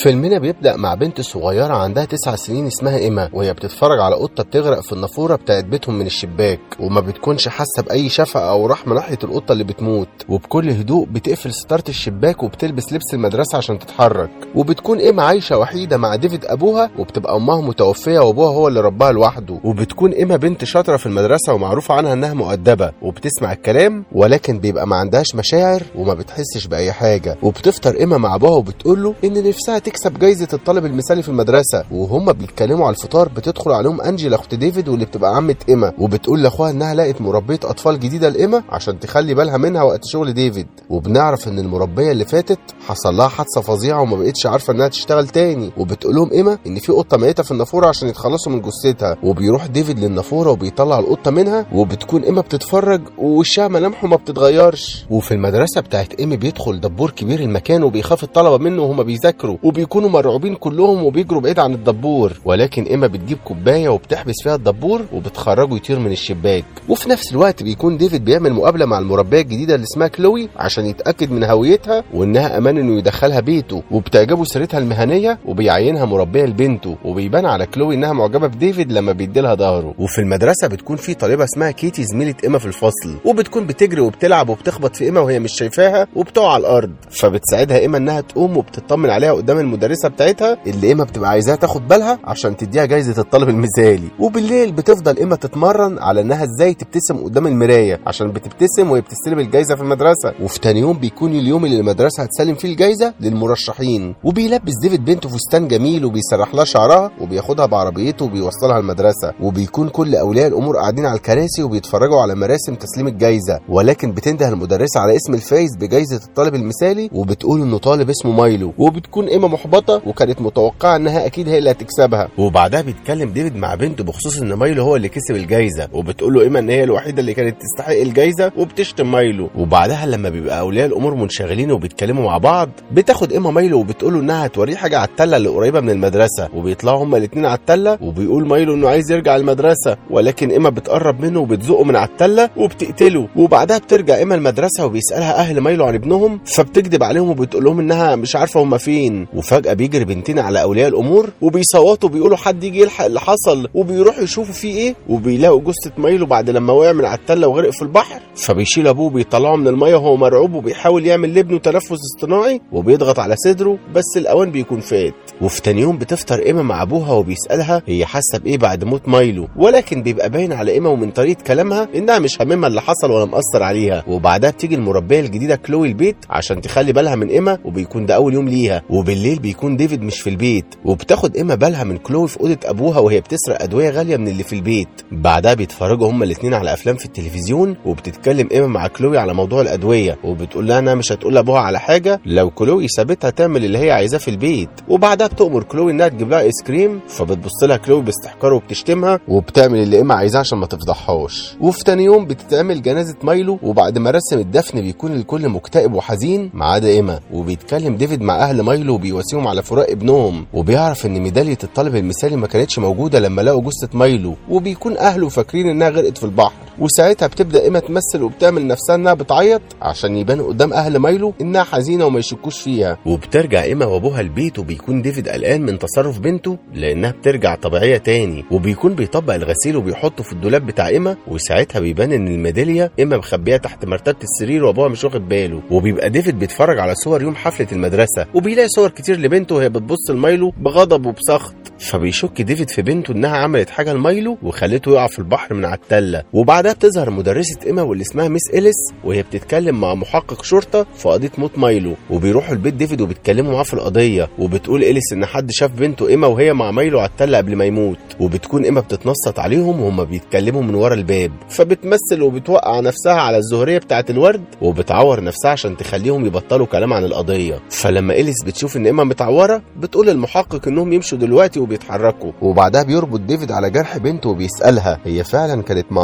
فيلمنا بيبدأ مع بنت صغيرة عندها تسع سنين اسمها إيما وهي بتتفرج على قطة بتغرق في النافورة بتاعت بيتهم من الشباك وما بتكونش حاسة بأي شفقة أو رحمة ناحية القطة اللي بتموت وبكل هدوء بتقفل ستارة الشباك وبتلبس لبس المدرسة عشان تتحرك وبتكون إيما عايشة وحيدة مع ديفيد أبوها وبتبقى أمها متوفية وأبوها هو اللي رباها لوحده وبتكون إيما بنت شاطرة في المدرسة ومعروف عنها إنها مؤدبة وبتسمع الكلام ولكن بيبقى ما عندهاش مشاعر وما بتحسش بأي حاجة وبتفطر إيما مع أبوها وبتقول له إن نفسها تكسب جايزة الطالب المثالي في المدرسة وهم بيتكلموا على الفطار بتدخل عليهم أنجيلا أخت ديفيد واللي بتبقى عمة إيما وبتقول لأخوها إنها لقت مربية أطفال جديدة لإيما عشان تخلي بالها منها وقت شغل ديفيد وبنعرف إن المربية اللي فاتت حصل لها حادثة فظيعة وما بقتش عارفة إنها تشتغل تاني وبتقول لهم إيما إن في قطة ميتة في النافورة عشان يتخلصوا من جثتها وبيروح ديفيد للنافورة وبيطلع القطة منها وبتكون إيما بتتفرج ووشها ملامحه ما بتتغيرش وفي المدرسة بتاعت إيمي بيدخل دبور كبير المكان وبيخاف الطلبة منه وهما بيذاكروا وبيكونوا مرعوبين كلهم وبيجروا بعيد عن الدبور ولكن إيما بتجيب كوباية وبتحبس فيها الدبور وبتخرجه يطير من الشباك وفي نفس الوقت بيكون ديفيد بيعمل مقابلة مع المربية الجديدة اللي اسمها كلوي عشان يتأكد من هويتها وإنها أمان إنه يدخلها بيته وبتعجبه سيرتها المهنية وبيعينها مربية لبنته وبيبان على كلوي إنها معجبة بديفيد لما بيديلها ظهره وفي المدرسة بتكون في طالبة اسمها كيتي زميلة إيما في الفصل وبتكون بتجري وبتلعب وبتخبط في إيما وهي مش شايفاها وبتقع على الأرض فبتساعدها إيما إنها تقوم وبتطمن عليها قدام المدرسة بتاعتها اللي إيما بتبقى عايزاها تاخد بالها عشان تديها جايزة الطالب المثالي وبالليل بتفضل إيما تتمرن على إنها إزاي تبتسم قدام المراية عشان بتبتسم وهي بتستلم الجايزة في المدرسة وفي تاني يوم بيكون اليوم اللي المدرسة هتسلم فيه الجايزة للمرشحين وبيلبس ديفيد بنته فستان جميل وبيسرح لها شعرها وبياخدها بعربيته وبيوصلها المدرسة وبيكون كل أولياء الأمور قاعدين على الكراسي وبيتفرجوا على مراسم تسليم الجايزة ولكن بتنده المدرسة على اسم الفايز بجايزة الطالب المثالي وبتقول إنه طالب اسمه مايلو وبتكون إيما محبطة وكانت متوقعة إنها أكيد هي اللي هتكسبها وبعدها بيتكلم ديفيد مع بنته بخصوص إن مايلو هو اللي كسب الجايزة وبتقول له إيما إن هي الوحيدة اللي كانت تستحق الجايزة وبتشتم مايلو وبعدها لما بيبقى أولياء الأمور منشغلين وبيتكلموا مع بعض بتاخد إيما مايلو وبتقول له إنها هتوريه حاجة على التلة اللي قريبة من المدرسة وبيطلعوا هما الاتنين على التلة وبيقول مايلو إنه عايز يرجع المدرسة ولكن إيما بتقرب منه وبتزقه من على التلة وبتقتله وبعدها بترجع إيما المدرسة وبيسألها أهل مايلو عن ابنهم فبتكذب عليهم وبتقول لهم إنها مش عارفة هما فين وفجأة بيجري بنتين على أولياء الأمور وبيصوتوا بيقولوا حد يجي يلحق اللي حصل وبيروحوا يشوفوا فيه إيه وبيلاقوا جثة مايلو بعد لما وقع من على التلة وغرق في البحر فبيشيل أبوه وبيطلعه من المية وهو مرعوب وبيحاول يعمل لابنه تنفس اصطناعي وبيضغط على صدره بس الأوان بيكون فات وفي تاني يوم بتفطر إيما مع أبوها وبيسألها هي حاسة بإيه بعد موت مايلو ولكن بيبقى باين على إيما ومن طريقة كلامها إنها مش هاممها اللي حصل ولا مأثر عليها وبعدها بتيجي المربية الجديدة كلوي البيت عشان تخلي بالها من إيما وبيكون ده أول يوم ليها وبالليل بيكون ديفيد مش في البيت وبتاخد إيما بالها من كلوي في أوضة أبوها وهي بتسرق أدوية غالية من اللي في البيت بعدها بيتفرجوا هما الاتنين على أفلام في التلفزيون وبتتكلم إيما مع كلوي على موضوع الأدوية وبتقول لها أنا مش هتقول لأبوها على حاجة لو كلوي سابتها تعمل اللي هي عايزاه في البيت وبعدها بتأمر كلوي إنها تجيب لها آيس كريم فبتبص لها كلوي باستحقار وبتشتمها وبتعمل اللي إيما عايزاه عشان ما تفضحهاش وفي تاني يوم بتتعمل جنازة مايلو وبعد مراسم الدفن بيكون الكل مكتئب وحزين ما عدا إيما وبيتكلم ديفيد مع أهل مايلو وبيواسيهم على فراق ابنهم وبيعرف إن ميدالية الطالب المثالي ما كانتش موجودة لما لقوا جثة مايلو وبيكون أهله فاكرين إنها غرقت في البحر وساعتها بتبدا ايما تمثل وبتعمل نفسها انها بتعيط عشان يبان قدام اهل مايلو انها حزينه وما يشكوش فيها وبترجع ايما وابوها البيت وبيكون ديفيد قلقان من تصرف بنته لانها بترجع طبيعيه تاني وبيكون بيطبق الغسيل وبيحطه في الدولاب بتاع ايما وساعتها بيبان ان الميداليه ايما مخبيها تحت مرتبه السرير وابوها مش واخد باله وبيبقى ديفيد بيتفرج على صور يوم حفله المدرسه وبيلاقي صور كتير لبنته وهي بتبص لمايلو بغضب وبسخط فبيشك ديفيد في بنته انها عملت حاجه لمايلو وخلته يقع في البحر من على التله وبعدها بتظهر مدرسه ايما واللي اسمها ميس اليس وهي بتتكلم مع محقق شرطه في قضيه موت مايلو وبيروحوا البيت ديفيد وبيتكلموا معاه في القضيه وبتقول اليس ان حد شاف بنته ايما وهي مع مايلو على التله قبل ما يموت وبتكون ايما بتتنصت عليهم وهم بيتكلموا من ورا الباب فبتمثل وبتوقع نفسها على الزهريه بتاعه الورد وبتعور نفسها عشان تخليهم يبطلوا كلام عن القضيه فلما اليس بتشوف ان ايما متعوره بتقول للمحقق انهم يمشوا دلوقتي وبيتحركوا وبعدها بيربط ديفيد على جرح بنته وبيسالها هي فعلا كانت مع مايلو على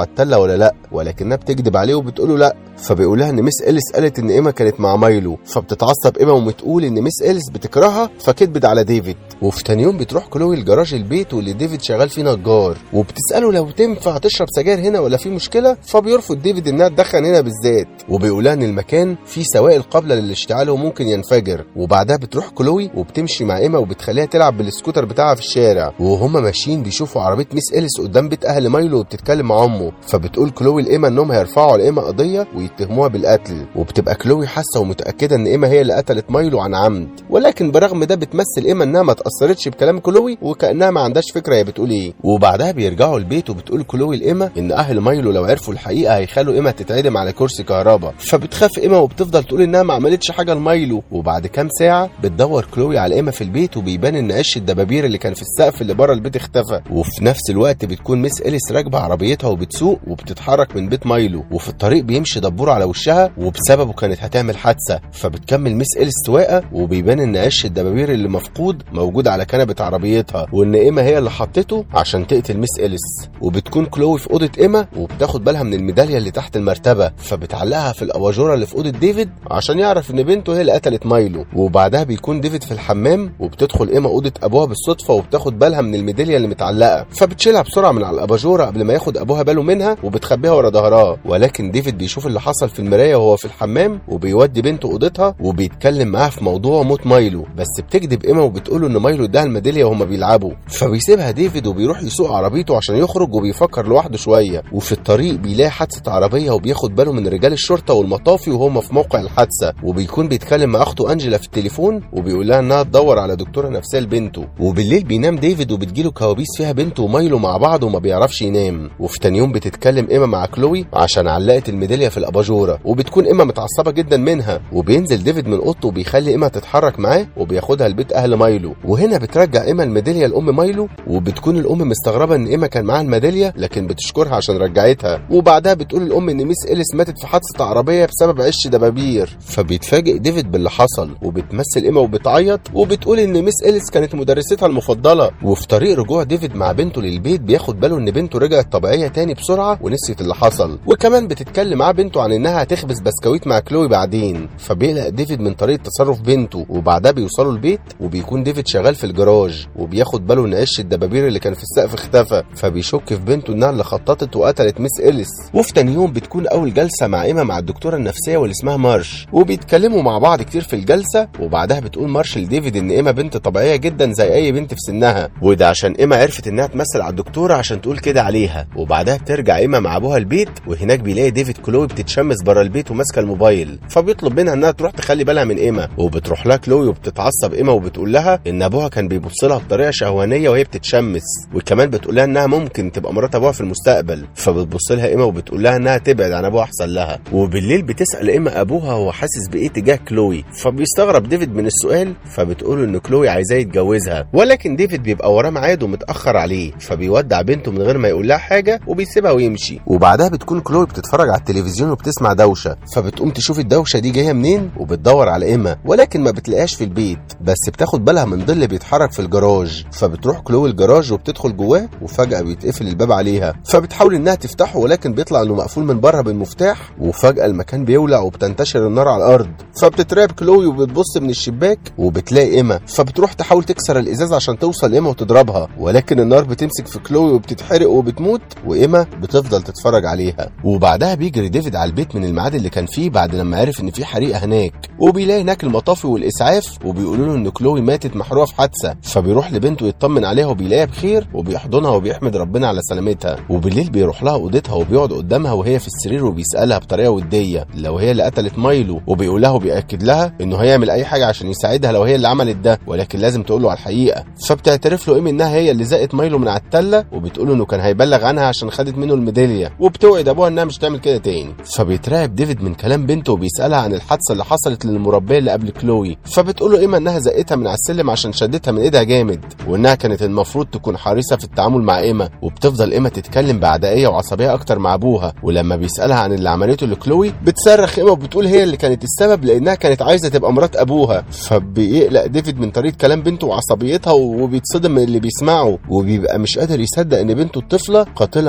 التله ولا لا ولكنها بتكذب عليه وبتقوله لا فبيقولها ان ميس اليس قالت ان ايما كانت مع مايلو فبتتعصب ايما وبتقول ان ميس اليس بتكرهها فكدبت على ديفيد وفي تاني يوم بتروح كلوي الجراج البيت واللي ديفيد شغال فيه نجار وبتساله لو تنفع تشرب سجاير هنا ولا في مشكله فبيرفض ديفيد انها تدخن هنا بالذات وبيقولها ان المكان فيه سوائل قابله للاشتعال وممكن ينفجر وبعدها بتروح كلوي وبتمشي مع ايما وبتخليها تلعب بالسكوتر بتاعها في الشارع وهما ماشيين بيشوفوا عربيه ميس اليس قدام بيت اهل مايلو وبتتكلم مع امه فبتقول كلوي لايما انهم هيرفعوا على ايما قضيه ويتهموها بالقتل وبتبقى كلوي حاسه ومتاكده ان ايما هي اللي قتلت مايلو عن عمد ولكن برغم ده بتمثل ايما انها ما اتاثرتش بكلام كلوي وكانها ما عندهاش فكره هي بتقول ايه وبعدها بيرجعوا البيت وبتقول كلوي لايما ان اهل مايلو لو عرفوا الحقيقه هيخلوا ايما تتعدم على كرسي كهرباء فبتخاف ايما وبتفضل تقول انها ما عملتش حاجه لمايلو وبعد كام ساعه بتدور كلوي على ايما في البيت وبيبان ان قش الدبابير اللي كان في السقف اللي بره البيت اختفى وفي نفس الوقت بتكون ميس اليس راكبه عربيتها وبتسوق وبتتحرك من بيت مايلو وفي الطريق بيمشي دبور على وشها وبسببه كانت هتعمل حادثه فبتكمل ميس اليس سواقه وبيبان ان قش الدبابير اللي مفقود موجود على كنبه عربيتها وان ايما هي اللي حطته عشان تقتل ميس اليس وبتكون كلوي في اوضه ايما وبتاخد بالها من الميداليه اللي تحت المرتبه فبتعلقها في الاباجوره اللي في اوضه ديفيد عشان يعرف ان بنته هي اللي قتلت مايلو وبعدها بيكون ديفيد في الحمام وبتدخل ايما اوضه ابوها بالصدفه وبتاخد بالها من الميداليه اللي متعلقه فبتشيلها بسرعه من على الاباجوره قبل ما ياخد ابوها باله منها وبتخبيها ورا ظهرها ولكن ديفيد بيشوف اللي حصل في المرايه وهو في الحمام وبيودي بنته اوضتها وبيتكلم معاها في موضوع موت مايلو بس بتكذب ايما وبتقوله ان مايلو اداها الميداليه وهما بيلعبوا فبيسيبها ديفيد وبيروح يسوق عربيته عشان يخرج وبيفكر لوحده شويه وفي الطريق بيلاقي حادثه عربيه وبياخد باله من رجال الشرطه والمطافي وهم في موقع الحادثه وبيكون بيتكلم مع اخته انجلا في التليفون وبيقول لها انها تدور على دكتوره نفسيه لبنته وبالليل بينام ديفيد وبتجيله كوابيس فيها بنته ومايلو مع بعض وما بيعرفش ينام وفي تاني يوم بتتكلم ايما مع كلوي عشان علقت الميداليه في الاباجوره وبتكون ايما متعصبه جدا منها وبينزل ديفيد من اوضته وبيخلي ايما تتحرك معاه وبياخدها لبيت اهل مايلو وهنا بترجع ايما الميداليه لام مايلو وبتكون الام مستغربه ان ايما كان معاها الميداليه لكن بتشكرها عشان رجعتها وبعدها بتقول الام ان ميس اليس ماتت في حادثه عربيه بسبب عش دبابير فبيتفاجئ ديفيد باللي حصل وبتمثل ايما وبتعيط وبتقول ان ميس اليس كانت مدرستها المفضله وفي طريق رجوع ديفيد مع بنته للبيت بياخد باله ان بنته رجعت طبيعيه تاني بسرعه ونسيت اللي حصل وكمان بتتكلم مع بنته عن انها هتخبز بسكويت مع كلوي بعدين فبيقلق ديفيد من طريقه تصرف بنته وبعدها بيوصلوا البيت وبيكون ديفيد شغال في الجراج وبياخد باله ان قش الدبابير اللي كان في السقف اختفى فبيشك في بنته انها اللي خططت وقتلت ميس اليس وفي تاني يوم بتكون اول جلسه مع ايما مع الدكتوره النفسيه واللي اسمها مارش وبيتكلموا مع بعض كتير في الجلسه وبعدها بتقول مارش لديفيد ان ايما بنت طبيعيه جدا زي اي بنت في سنها وده عشان ايما عرفت انها تمثل على الدكتوره عشان تقول كده عليها وبعدها بترجع ايما مع ابوها البيت وهناك بيلاقي ديفيد كلوي بتتشمس بره البيت وماسكه الموبايل فبيطلب منها انها تروح تخلي بالها من ايما وبتروح لها كلوي وبتتعصب ايما وبتقول لها ان ابوها كان بيبص لها بطريقه شهوانيه وهي بتتشمس وكمان بتقول لها انها ممكن تبقى مرات ابوها في المستقبل فبتبص لها ايما وبتقول لها انها تبعد عن ابوها احسن لها وبالليل بتسال ايما ابوها هو حاسس بايه تجاه كلوي فبيستغرب ديفيد من السؤال فبتقول ان كلوي عايزاه يتجوزها ولكن ديفيد بيبقى وراه ميعاد ومتاخر عليه فبيودع بنته من غير ما يقول لها حاجه وبيسيبها ويمشي وبعدها بتكون كلوي بتتفرج على التلفزيون وبتسمع دوشه فبتقوم تشوف الدوشه دي جايه منين وبتدور على ايما ولكن ما بتلاقيهاش في البيت بس بتاخد بالها من ظل بيتحرك في الجراج فبتروح كلوي الجراج وبتدخل جواه وفجاه بيتقفل الباب عليها فبتحاول انها تفتحه ولكن بيطلع انه مقفول من بره بالمفتاح وفجاه المكان بيولع وبتنتشر النار على الارض فبتترعب كلوي وبتبص من الشباك وبتلاقي ايما فبتروح تحاول تكسر الازاز عشان توصل ايما وتضربها ولكن النار بتمسك في كلوي وبتتحرق وبتموت وايما بتفضل تتفرج عليها وبعدها بيجري ديفيد على البيت من الميعاد اللي كان فيه بعد لما عرف ان في حريقه هناك وبيلاقي هناك المطافي والاسعاف وبيقولوا له ان كلوي ماتت محروقه في حادثه فبيروح لبنته يطمن عليها وبيلاقيها بخير وبيحضنها وبيحمد ربنا على سلامتها وبالليل بيروح لها اوضتها وبيقعد قدامها وهي في السرير وبيسالها بطريقه وديه لو هي اللي قتلت مايلو وبيقول لها وبياكد لها انه هيعمل اي حاجه عشان يساعدها لو هي اللي عملت ده ولكن لازم تقول له على الحقيقه فبتعترف له ايمي انها هي اللي زقت مايلو من على التله وبتقول له انه كان هيبلغ عنها عشان خدت منه الميداليه وبتوعد ابوها انها مش تعمل كده تاني فبيترعب ديفيد من كلام بنته وبيسالها عن الحادثه اللي حصلت للمربيه اللي قبل كلوي فبتقول له ايما انها زقتها من على السلم عشان شدتها من ايدها جامد وانها كانت المفروض تكون حريصه في التعامل مع ايما وبتفضل ايما تتكلم بعدائيه وعصبيه اكتر مع ابوها ولما بيسالها عن اللي عملته لكلوي بتصرخ ايما وبتقول هي اللي كانت السبب لانها كانت عايزه تبقى مرات ابوها فبيقلق ديفيد من طريقه كلام بنته وعصبيتها وبيتصدم من اللي بيسمعه وبيبقى مش قادر يصدق ان بنته الطفله قاتله محترفه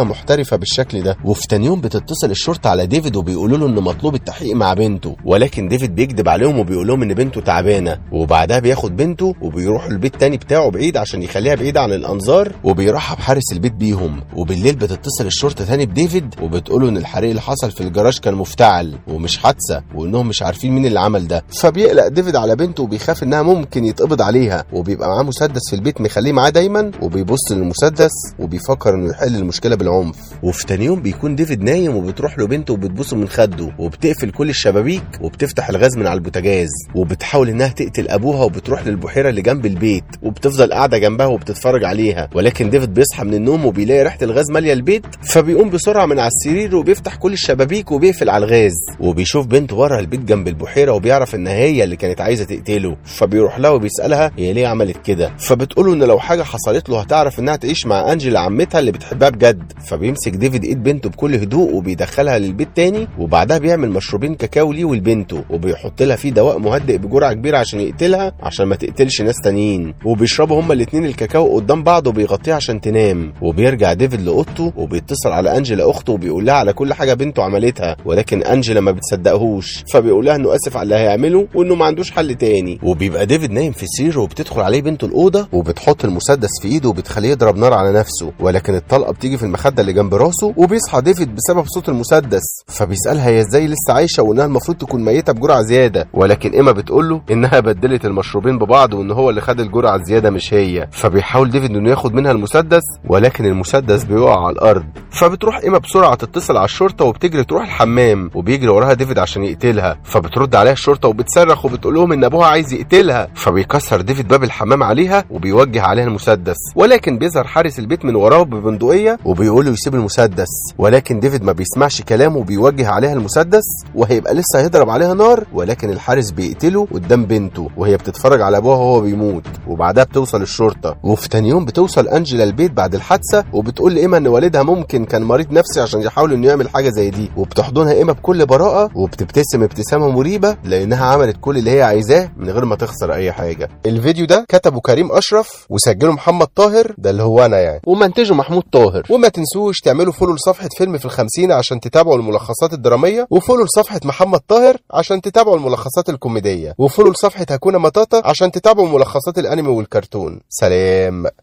شايفها بالشكل ده وفي تاني يوم بتتصل الشرطه على ديفيد وبيقولوا له ان مطلوب التحقيق مع بنته ولكن ديفيد بيكذب عليهم وبيقول لهم ان بنته تعبانه وبعدها بياخد بنته وبيروح البيت تاني بتاعه بعيد عشان يخليها بعيده عن الانظار وبيرحب حارس البيت بيهم وبالليل بتتصل الشرطه تاني بديفيد وبتقوله ان الحريق اللي حصل في الجراج كان مفتعل ومش حادثه وانهم مش عارفين مين اللي عمل ده فبيقلق ديفيد على بنته وبيخاف انها ممكن يتقبض عليها وبيبقى معاه مسدس في البيت مخليه معاه دايما وبيبص للمسدس وبيفكر انه يحل المشكله بالعنف وفي تاني يوم بيكون ديفيد نايم وبتروح له بنته وبتبوسه من خده وبتقفل كل الشبابيك وبتفتح الغاز من على البوتاجاز وبتحاول انها تقتل ابوها وبتروح للبحيره اللي جنب البيت وبتفضل قاعده جنبها وبتتفرج عليها ولكن ديفيد بيصحى من النوم وبيلاقي ريحه الغاز ماليه البيت فبيقوم بسرعه من على السرير وبيفتح كل الشبابيك وبيقفل على الغاز وبيشوف بنته بره البيت جنب البحيره وبيعرف ان هي اللي كانت عايزه تقتله فبيروح لها وبيسالها هي ليه عملت كده فبتقوله ان لو حاجه حصلت له هتعرف انها تعيش مع انجلا عمتها اللي بتحبها بجد فبيمسك ديفيد ايد بنته بكل هدوء وبيدخلها للبيت تاني وبعدها بيعمل مشروبين كاكاو ليه ولبنته وبيحط لها فيه دواء مهدئ بجرعه كبيره عشان يقتلها عشان ما تقتلش ناس تانيين وبيشربوا هما الاتنين الكاكاو قدام بعض وبيغطيها عشان تنام وبيرجع ديفيد لاوضته وبيتصل على انجلا اخته وبيقول لها على كل حاجه بنته عملتها ولكن انجلا ما بتصدقهوش فبيقول لها انه اسف على اللي هيعمله وانه ما عندوش حل تاني وبيبقى ديفيد نايم في سريره وبتدخل عليه بنته الاوضه وبتحط المسدس في ايده وبتخليه يضرب نار على نفسه ولكن الطلقه بتيجي في المخده اللي جنب راسه وبيصحى ديفيد بسبب صوت المسدس فبيسالها هي ازاي لسه عايشه وانها المفروض تكون ميته بجرعه زياده ولكن ايما بتقول له انها بدلت المشروبين ببعض وان هو اللي خد الجرعه الزياده مش هي فبيحاول ديفيد انه ياخد منها المسدس ولكن المسدس بيقع على الارض فبتروح ايما بسرعه تتصل على الشرطه وبتجري تروح الحمام وبيجري وراها ديفيد عشان يقتلها فبترد عليها الشرطه وبتصرخ وبتقول لهم ان ابوها عايز يقتلها فبيكسر ديفيد باب الحمام عليها وبيوجه عليها المسدس ولكن بيظهر حارس البيت من وراه ببندقيه وبيقول له يسيب المسدس ولكن ديفيد ما بيسمعش كلامه وبيوجه عليها المسدس وهيبقى لسه هيضرب عليها نار ولكن الحارس بيقتله قدام بنته وهي بتتفرج على ابوها وهو بيموت وبعدها بتوصل الشرطه وفي تاني يوم بتوصل انجلا البيت بعد الحادثه وبتقول لايما ان والدها ممكن كان مريض نفسي عشان يحاول انه يعمل حاجه زي دي وبتحضنها ايما بكل براءه وبتبتسم ابتسامه مريبه لانها عملت كل اللي هي عايزاه من غير ما تخسر اي حاجه الفيديو ده كتبه كريم اشرف وسجله محمد طاهر ده اللي هو انا يعني ومنتجه محمود طاهر وما تنسوش تعملوا فولو لصفحه فيلم في الخمسين عشان تتابعوا الملخصات الدراميه وفولو لصفحه محمد طاهر عشان تتابعوا الملخصات الكوميديه وفولو لصفحه هكونا مطاطا عشان تتابعوا ملخصات الانمي والكرتون سلام